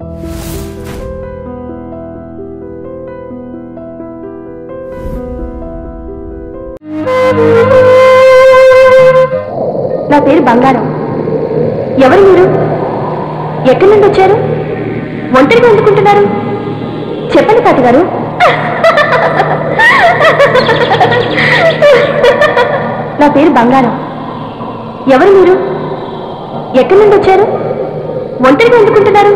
నా పేరు బంగారం ఎవరు మీరు ఎక్కడి నుండి వచ్చారు ఒంటరిగా ఎందుకుంటున్నారు చెప్పండి తాతగారు నా పేరు బంగారం ఎవరు మీరు ఎక్కడి నుండి వచ్చారు ఒంటరిగా ఎందుకుంటున్నారు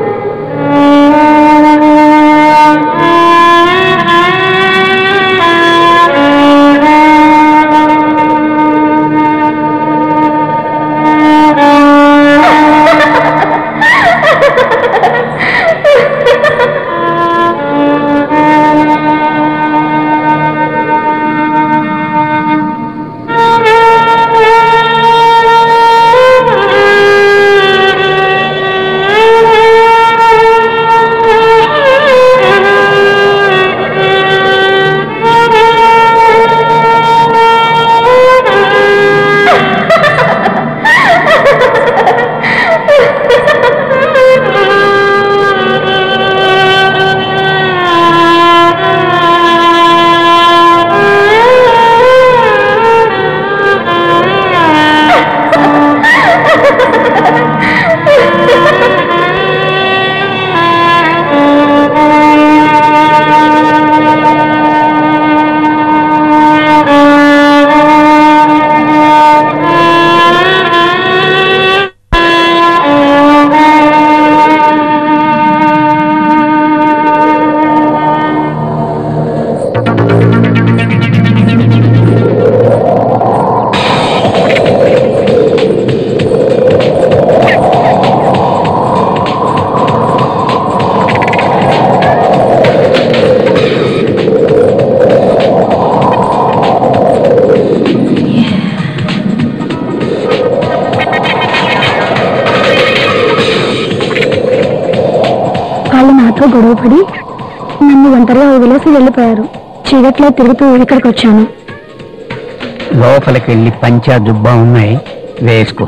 వాళ్ళు నాతో గొడవపడి నన్ను ఒంటరిగా వదిలేసి వెళ్ళిపోయారు చీకట్లో తిరుగుతూ ఇక్కడికి వచ్చాను లోపలికి వెళ్ళి పంచా జుబ్బా ఉన్నాయి వేసుకో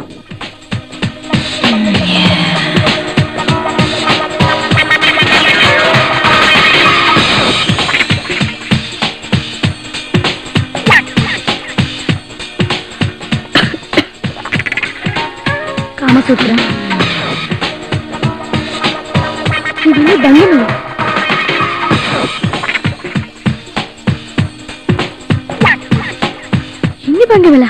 కామసూత్రం ఇవన్నీ దండలు ఎన్ని బండివలా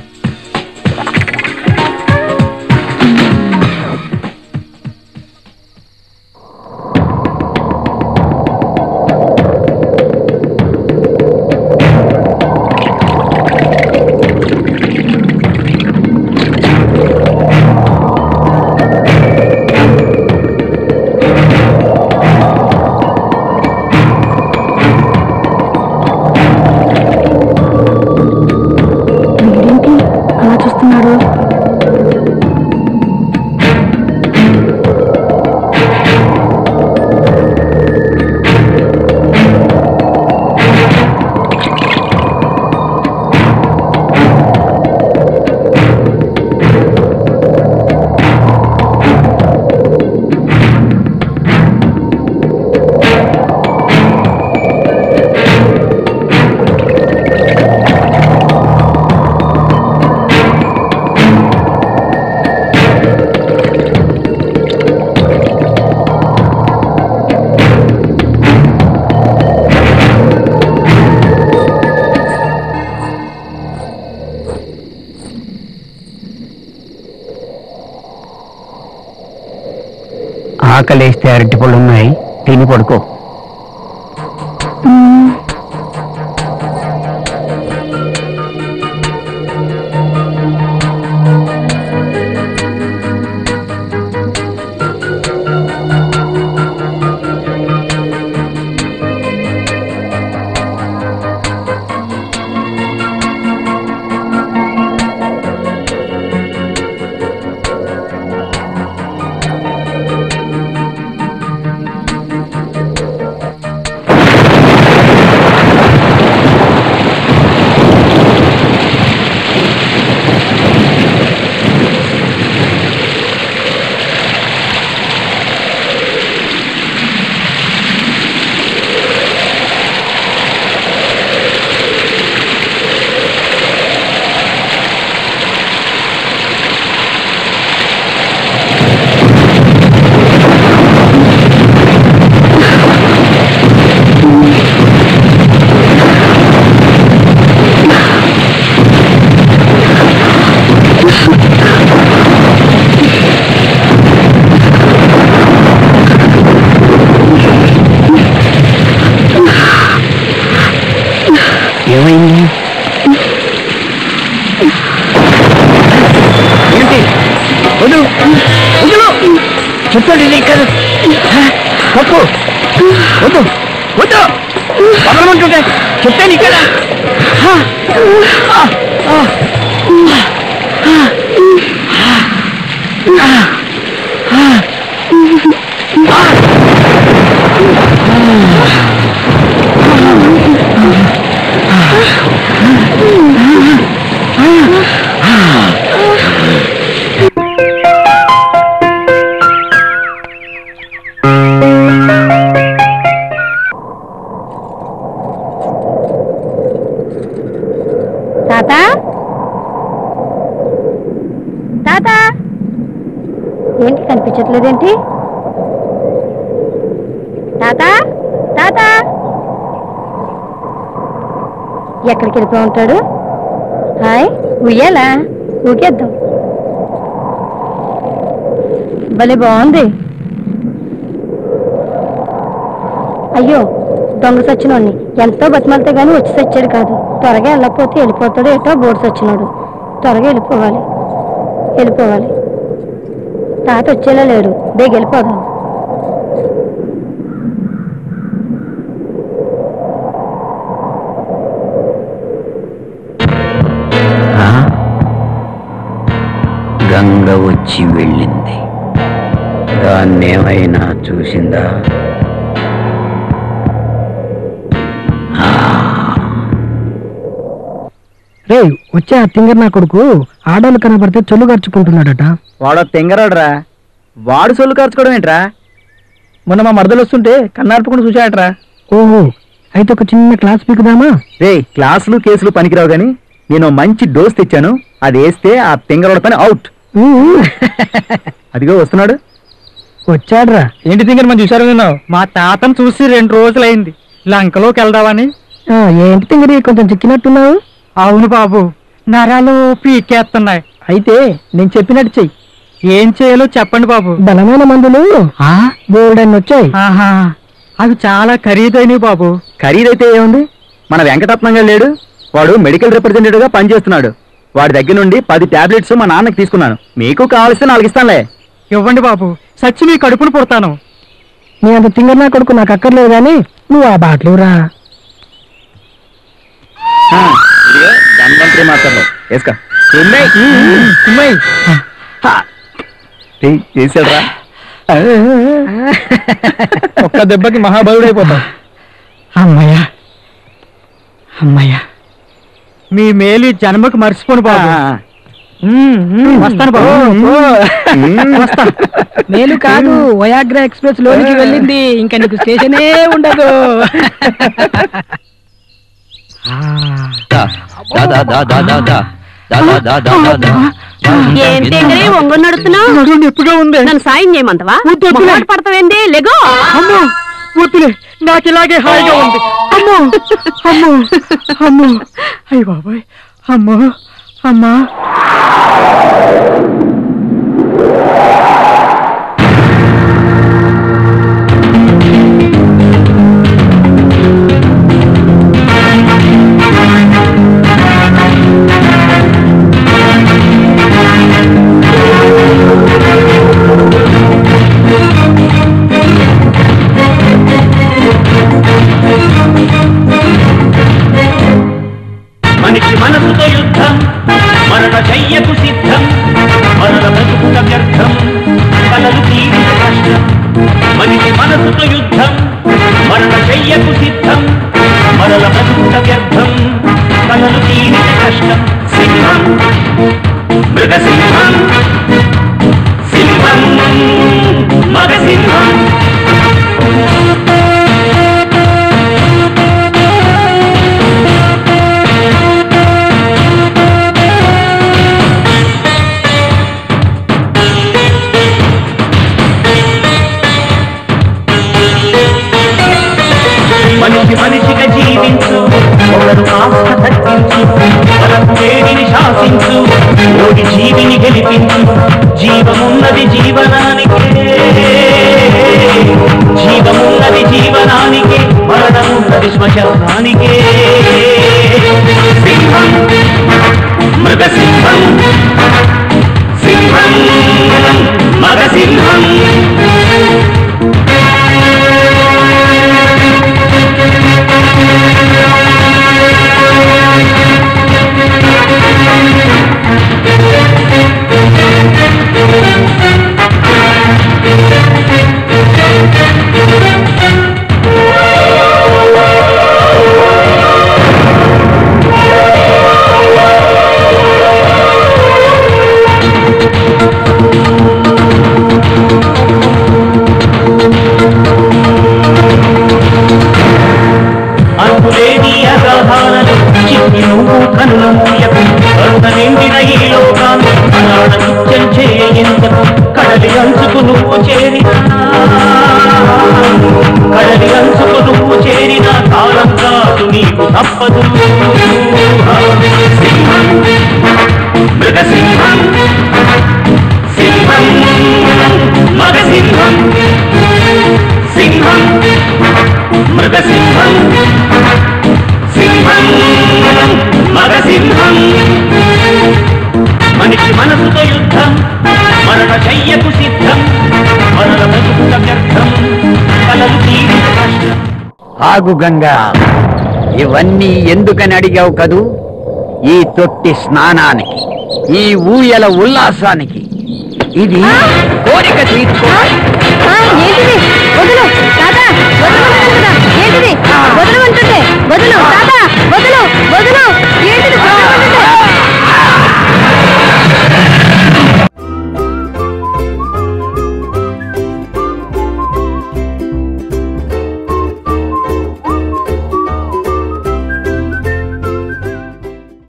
వీడేంటి అలా చూస్తున్నాడు ఆకలేస్తే అరటిపళ్ళు ఉన్నాయి తిని పడుకో తప్పు వద్దు వద్దు వదలమంటుంటే చెప్తే నీకేనా తాత తాత ఏంటి కనిపించట్లేదేంటి తాత తాత ఎక్కడికి వెళ్ళిపో ఉంటాడు హాయ్ ఉయ్యాలా ఊకేద్దాం భలే బాగుంది అయ్యో దొంగ సచ్చినోడిని ఎంతో బతిమాలితే గాని వచ్చి సచ్చాడు కాదు త్వరగా వెళ్ళకపోతే వెళ్ళిపోతాడు ఏటో బోర్డు సచ్చినోడు త్వరగా వెళ్ళిపోవాలి వెళ్ళిపోవాలి తాత వచ్చేలా లేడు బేగ వెళ్ళిపోదాం ఆ? గంగ వచ్చి వెళ్ళింది దాన్నేమైనా చూసిందా ఆ, రే వచ్చే ఆ తింగర్ నా కొడుకు ఆడోళ్ళు కనబడితే చొల్లు ఖర్చుకుంటున్నాడట వాడో తెంగరాడురా వాడు సొల్లు ఖర్చుకోవడం ఏంట్రా మొన్న మా మరదలు వస్తుంటే కన్నార్పకుండా చూశాడట్రా ఓహో అయితే ఒక చిన్న క్లాస్ పీకుదామా రే క్లాసులు కేసులు పనికిరావు గాని నేను ఓ మంచి డోస్ తెచ్చాను అది వేస్తే ఆ తెంగరోడ పని అవుట్ ఊ, అదిగో వస్తున్నాడు వచ్చాడ్రా ఏంటి తింగర్ మనం చూసారు విన్నావు మా తాతను చూసి రెండు రోజులైంది లంకలోకి వెళ్దామని ఆ, ఏంటి తింగరి కొంచెం చిక్కినట్టున్నావు అవును బాబు నరాలు పీకేస్తున్నాయి అయితే నేను చెప్పినట్టు చెయ్యి ఏం చేయాలో చెప్పండి బాబు బలమైన మందులు ఆ? బోర్డన్ని వచ్చాయి ఆహా అవి చాలా ఖరీదైనవి బాబు ఖరీదైతే ఏముంది మన వెంకటరత్నంగా లేడు వాడు మెడికల్ రిప్రజెంటేటివ్ గా పనిచేస్తున్నాడు వాడి దగ్గర నుండి పది టాబ్లెట్స్ మా నాన్నకి తీసుకున్నాను మీకు కావలిస్తే నాలుగు ఇస్తానులే ఇవ్వండి బాబు సచ్చి మీ కడుపును పుడతాను నీ అంత తింగర్ నా కొడుకు నాకు అక్కర్లేదు కానీ నువ్వు ఆ బాటలు రా ధన్వంతరి మాత్రం వేసుకో వేసాడ్రా ఒక్క దెబ్బకి మహాబలుడు అయిపోతాం అమ్మయ్యా అమ్మయ్యా మీ మేలు ఈ జన్మకు మర్చిపోను బాబు వస్తాను బాబు వస్తాను మేలు కాదు వయాగ్రా ఎక్స్ప్రెస్ లోనికి వెళ్ళింది ఇంకా నీకు స్టేషనే ఉండదు దా, దా, దా, దా, దా, దా. దా, దా, దా, దా, దా, దా. ఏంటి ఒంగు నడుస్తున్నావు నడుము నొప్పిగా ఉంది నన్ను సాయం చేయమంతవా వద్దు, వద్దులే. మొహాట పడతావేంది లెగో అమ్మో వద్దులే నాకు ఇలాగే హాయిగా ఉంది అమ్మో అమ్మో అమ్మో అయ్య బాబాయ్ అమ్మో అమ్మా మనిషి మనసుతో యుద్ధం మరణ చెయ్యకు సిద్ధం మరణ బ్రతుకుట వ్యర్థం కలలు తీరిన కష్టం మనిషి మనసుతో యుద్ధం మరణ చెయ్యకు సిద్ధం మరణ బ్రతుకుట వ్యర్థం కలలు తీరిన కష్టం సింహం మృగసింహం సింహం మగసింహం మనిషి మనిషిగా జీవించు ఒకరు ఆస్థ తగ్గించు మనం వేడిని శాసించు ఓడి జీవిని గెలిపించు జీవమున్నది జీవనానికే ఆపదు సింహం మృగసింహం సింహం మగసింహం సింహం మృగసింహం సింహం మగసింహం మనిషి మనసుతో యుద్ధం మరణ శయ్యకు సిద్ధం మరణ బతుకు వ్యర్థం కలలు తీరిన కష్టం ఆగు గంగా ఇవన్నీ ఎందుకని అడిగావు కదూ ఈ తొట్టి స్నానానికి ఈ ఊయల ఉల్లాసానికి ఇది కోరిక తీర్చుకో ఆ, ఏంటిది